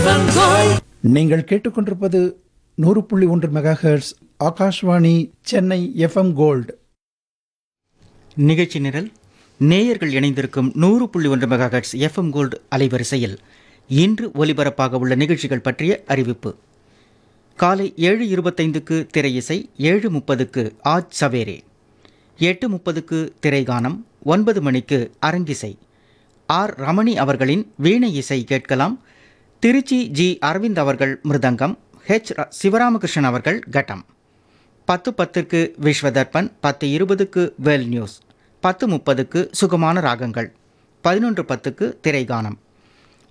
FM gold நீங்கள் கேட்டுக்கொண்டிருப்பது நூறு புள்ளி ஒன்று mega hertz Akashvani Chennai FM gold நிகழ்ச்சி நிரல் நேயர்கள் இணைந்திருக்கும் நூறு புள்ளி ஒன்று மெகாஹெட்ஸ் எஃப்எம் கோல்டு அலைவரிசையில் இன்று ஒலிபரப்பாக உள்ள நிகழ்ச்சிகள் பற்றிய அறிவிப்பு காலை ஏழு இருபத்தைந்துக்கு திரையிசை ஏழு முப்பதுக்கு ஆஜ் சவேரே எட்டு முப்பதுக்கு திரைகானம் ஒன்பது மணிக்கு அரங்கிசை ஆர் ரமணி அவர்களின் வீணை இசை கேட்கலாம் திருச்சி ஜி அரவிந்த் அவர்கள் மிருதங்கம் ஹெச் ர- சிவராமகிருஷ்ணன் அவர்கள் கட்டம் பத்து பத்துக்கு விஸ்வதர்பன் பத்து இருபதுக்கு வேல் நியூஸ் பத்து முப்பதுக்கு சுகமான ராகங்கள் பதினொன்று பத்துக்கு திரைகானம்